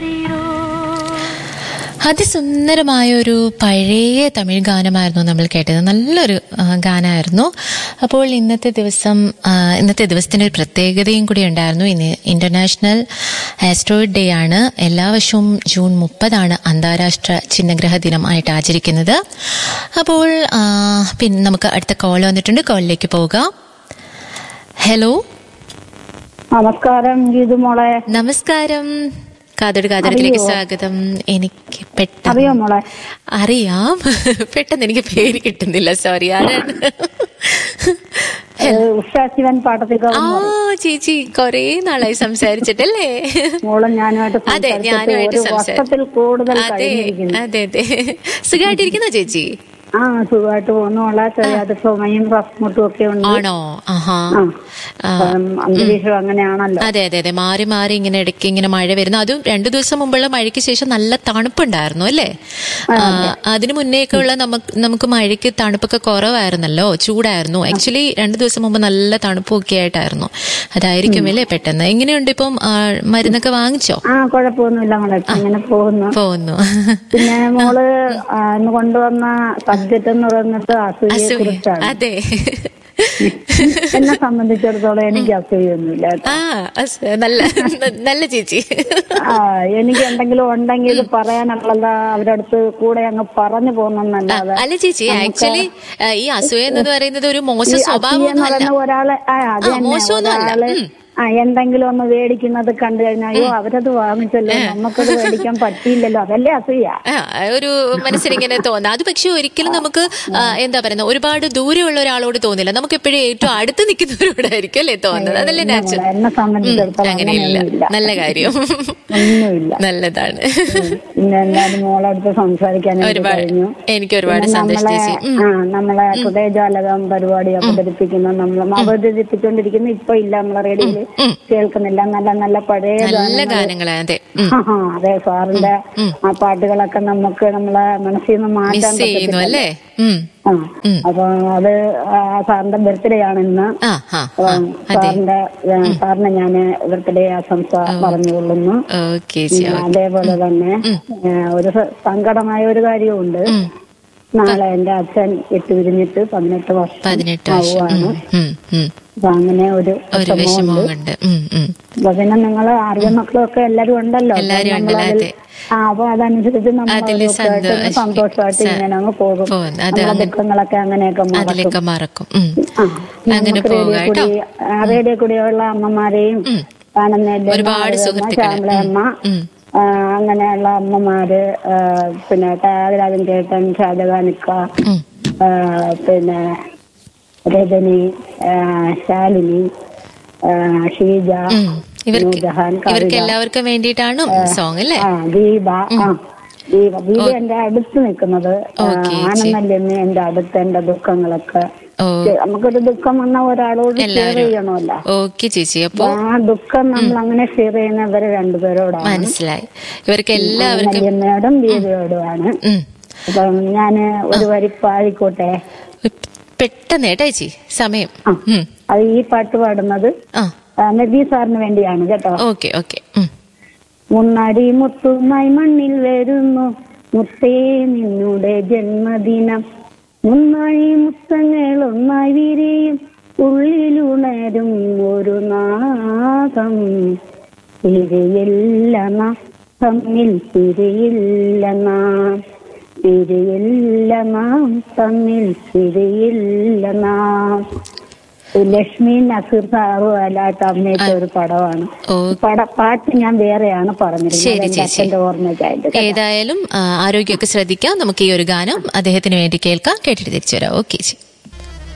അതിസുന്ദരമായ ഒരു പഴയ തമിഴ് ഗാനമായിരുന്നു നമ്മൾ കേട്ടത് നല്ലൊരു ആ, ഗാനമായിരുന്നു അപ്പോൾ ഇന്നത്തെ ദിവസം ആ, ഇന്നത്തെ ദിവസത്തിന് ഒരു പ്രത്യേകതയും കൂടി ഉണ്ടായിരുന്നു ഇന്ന് ഇന്റർനാഷണൽ ആസ്ട്രോയിഡ് ഡേ ആണ് എല്ലാ വർഷവും ജൂൺ മുപ്പതാണ് അന്താരാഷ്ട്ര ചിഹ്നഗ്രഹ ദിനം ആയിട്ട് ആചരിക്കുന്നത് അപ്പോൾ ആ, പിന്നെ നമുക്ക് അടുത്ത കോൾ വന്നിട്ടുണ്ട് കോളിലേക്ക് പോകാം ഹലോ നമസ്കാരം ഗീതു മോളെ നമസ്കാരം കാതോട് കാതോടത്തിലേക്ക് സ്വാഗതം എനിക്ക് പെട്ടെന്ന് അറിയോ മോളെ അറിയാം പെട്ടെന്ന് എനിക്ക് പേര് കിട്ടുന്നില്ല സോറി ആരാണ് ഏഹ് ഉഷ ശിവൻ പാട്ടത്തിൽ ആ ചേച്ചി കൊറേ നാളായി സംസാരിച്ചിട്ടല്ലേ മോളും ഞാനുമായിട്ട് അതെ സംസാരിച്ചിട്ട് ഞാനുമായിട്ട് ഒരു വർഷത്തിൽ കൂടുതൽ അതെ കഴിഞ്ഞിരിക്കുന്നു അതെ അതെ സുഖമായിട്ടിരിക്കുന്നോ ചേച്ചി ആ സുഖമായിട്ട് പോകുന്നു മോളെ ചെറിയാതെ ചുമയും റസ്മുട്ടും ഒക്കെ ഉണ്ട് ആണോ ആഹാ ആ ആ. അപ്പം അന്തരീക്ഷം അങ്ങനെയാണല്ലോ അതെ അതെ അതെ മാറി മാറി ഇങ്ങനെ ഇടയ്ക്ക് ഇങ്ങനെ മഴ വരുന്നു അതും രണ്ടു ദിവസം മുമ്പുള്ള മഴയ്ക്ക് ശേഷം നല്ല തണുപ്പുണ്ടായിരുന്നു അല്ലേ ആ, അതിനു മുന്നേയൊക്കെ ഉള്ള നമുക്ക് നമുക്ക് മഴയ്ക്ക് തണുപ്പൊക്കെ കുറവായിരുന്നല്ലോ ചൂടായിരുന്നു ആക്ച്വലി രണ്ടു ദിവസം മുമ്പ് നല്ല തണുപ്പൊക്കെ ആയിട്ടായിരുന്നു അതായിരിക്കും അല്ലേ പെട്ടെന്ന് എങ്ങനെയുണ്ട് ഇപ്പം ആ, മരുന്നൊക്കെ വാങ്ങിച്ചോ ആ കുഴപ്പമൊന്നുമില്ല മോളെ ഇപ്പൊ ഇങ്ങനെ പോകുന്നു പോകുന്നു പിന്നെ മോള് ആ, ഇന്ന് കൊണ്ടുവന്ന സബ്ജക്റ്റ് എന്ന് പറയുന്നത് അസൂയയെ അസൂയ കുറിച്ചാണ് അതെ എന്നെ സംബന്ധിച്ചിടത്തോളം എനിക്ക് അസൂയൊന്നുമില്ല കേട്ടോ. ആ അസ്- നല്ല നല്ല ചേച്ചി ആ എനിക്ക് എന്തെങ്കിലും ഉണ്ടെങ്കിൽ ഇത് പറയാനുള്ളത് അവരുടെ അടുത്ത് കൂടെ അങ്ങ് പറഞ്ഞു പോകുന്നല്ലാതെ അല്ല ചേച്ചി ആക്ച്വലി ഈ അസൂയ എന്ന് പറയുന്നത് ഒരു മോശം എന്ന് സ്വഭാവമൊന്നും അല്ല പറയുന്ന ഒരാളെ ആ അത് ആ, തന്നെ മോശമൊന്നും അല്ല. ഒരാള് ഉം. ആ എന്തെങ്കിലും ഒന്ന് മേടിക്കുന്നത് കണ്ടു കഴിഞ്ഞാൽ അയ്യോ അവരത് വാങ്ങിച്ചല്ലോ നമുക്കത് മേടിക്കാൻ പറ്റിയില്ലല്ലോ അതല്ലേ അസൂയ ആ, ഒരു മനസ്സിനിങ്ങനെ തോന്നാം അത് പക്ഷെ ഒരിക്കലും നമുക്ക് ആ, എന്താ പറയുന്നത് ഒരുപാട് ദൂരെയുള്ള ഒരാളോട് തോന്നില്ല നമുക്ക് എപ്പോഴും ഏറ്റവും അടുത്ത് നിൽക്കുന്നവരോടായിരിക്കും അല്ലേ തോന്നുന്നത് അതല്ലേ നാച്ചുറൽ എന്നെ സംബന്ധിച്ചിടത്തോളം അങ്ങനെയില്ല അങ്ങനെയൊന്നുമില്ല നല്ല കാര്യം ഒന്നുമില്ല നല്ലതാണ് പിന്നെ എന്തായാലും മോളടുത്ത് സംസാരിക്കാൻ എനിക്ക് ഒരുപാട് കഴിഞ്ഞു എനിക്ക് ഒരുപാട് പിന്നെ സന്തോഷം നമ്മളെ ചേച്ചി ഉം. ആ നമ്മളെ ഹൃദയജാലകം പരിപാടി അവതരിപ്പിക്കുന്ന നമ്മൾ അവതരിപ്പിച്ചുകൊണ്ടിരിക്കുന്ന ഇപ്പൊ ഇല്ല നമ്മളെ റേഡിയോയില് കേൾക്കുന്നില്ല നല്ല നല്ല പഴയ നല്ല ഗാനങ്ങളാ അതെ ഉം. ആ, അതെ സാറിന്റെ ആ പാട്ടുകളൊക്കെ നമുക്ക് നമ്മളെ മനസ്സിൽ നിന്ന് മാറ്റാൻ മിസ് ചെയ്യുന്നു അല്ലേ ഉം. ആ അപ്പൊ അത് ആ സാറിന്റെ ബർത്ത്ഡേ ആണ് ഇന്ന് ആ ആ അപ്പൊ ആ അതെ സാറിന്റെ ഏ, സാറിന് ഞാൻ ബർത്ത്ഡേ ആശംസ പറഞ്ഞുകൊള്ളുന്നു ഓക്കെ ചേച്ചി പിന്നെ അതേപോലെ തന്നെ ഏ, ഒരു സ- സങ്കടമായ ഒരു കാര്യമുണ്ട് നാളെ എന്റെ അച്ഛൻ വിട്ടുപിരിഞ്ഞിട്ട് പതിനെട്ട് വർഷം പതിനെട്ട് വർഷം ആവുകയാണ് ഉം, ഉം. അപ്പൊ അങ്ങനെ ഒരു ഒരു വിഷമമുണ്ട് വിഷമമുണ്ട് ഉം, ഉം. അപ്പൊ പിന്നെ നിങ്ങൾ ആർയ മക്കളൊക്കെ എല്ലാരും ഉണ്ടല്ലോ അപ്പൊ എല്ലാരും ഉണ്ടല്ലോ, നമ്മളതിൽ- അതെ. ആ അപ്പൊ അതനുസരിച്ച് നമ്മൾ അതില് അതൊക്കെ ആയിട്ട് സന്തോഷി- സന്തോഷമായിട്ട് സ- ഇങ്ങനെ അങ്ങ് പോകും പോകുന്നു. അത് നമ്മളെ അങ്ങനെ- ദുഃഖങ്ങളൊക്കെ അങ്ങനെയൊക്കെ മറക്കും അതിലൊക്കെ മറക്കും ഉം. ആ, അങ്ങനെ നമുക്ക് പോവുക റേഡിയോ കേട്ടോ കൂടി ആ, റേഡിയോ കൂടിയുള്ള അമ്മമാരെയും കാണുന്ന ഒരുപാട് സുഹൃത്തുക്കള്. ശ്യാമളയമ്മ ഉം. ആ, അങ്ങനെയുള്ള അമ്മമാര് ആ, പിന്നെ ത്യാഗരാജൻ ചേട്ടൻ ഷാജഹാനിക്ക ഉം. ആ, പിന്നെ രജനി ആ, ശാലിനി ആ, ഷീജ ഉം. ഇവർക്ക് നൂർജഹാൻ ഇവർക്ക് കവിത എല്ലാവർക്കും വേണ്ടിയിട്ടാണ് സോങ് അല്ലേ ആ ദീപ ആ ദീപ ദീപ എന്റെ അടുത്ത് നിൽക്കുന്നത് ഓക്കേ, ചേച്ചി. ആനന്ദല്യമ്മ എന്റെ അടുത്ത് എന്റെ ദുഃഖങ്ങളൊക്കെ ഓ നമുക്കൊരു ദുഃഖം വന്ന ഒരാളോട് ഷെയർ എല്ലാവരും ചെയ്യണമല്ലോ ഓക്കെ ചേച്ചി അപ്പൊ ആ ദുഃഖം നമ്മൾ അങ്ങനെ ഷെയർ ചെയ്യുന്നവര് രണ്ടുപേരോടാണ് മനസ്സിലായി ഇവർക്ക് എല്ലാവർക്കും ആനന്ദല്യമ്മയോടും ദീപയോടുമാണ് ഉം. അപ്പം ഞാന് ഒരു വരി പാടിക്കോട്ടെ പെട്ടെന്ന് കേട്ടോ ചേച്ചി സമയം ആ. ഉം. അത് ഈ പാട്ട് പാടുന്നത് ആ ആ, നബി സാറിന് വേണ്ടിയാണ് കേട്ടോ ഓക്കെ ഓക്കെ ഉം. മുന്നാടി മുത്തുമായി മണ്ണിൽ വരുന്നു മുത്തേ നിന്നുടെ ജന്മദിനം മുന്നാഴി മുത്തങ്ങൾ ഒന്നായി വിരിയും ഉള്ളിലുണരും ഒരു നാദം തിരിയില്ല നാം തമ്മിൽ തിരിയില്ല നാം തിരിയില്ല നാം തമ്മിൽ തിരിയില്ല നാം ലക്ഷ്മി നസീർ സാറും അല്ലാത്ത അഭിനയിച്ച ഒരു പടമാണ് ഓ പട പാട്ട് ഞാൻ വേറെയാണ് പറഞ്ഞിരുന്നത് ശരി, എന്റെ ചേച്ചി. അച്ഛന്റെ ഓർമ്മയ്ക്കായിട്ട് ഏതായാലും ആ, ആരോഗ്യമൊക്കെ ശ്രദ്ധിക്കാം നമുക്ക് ഈ ഒരു ഗാനം അദ്ദേഹത്തിന് വേണ്ടി കേൾക്കാം കേട്ടിട്ട് തിരിച്ചു വരാം ഓക്കെ ചേച്ചി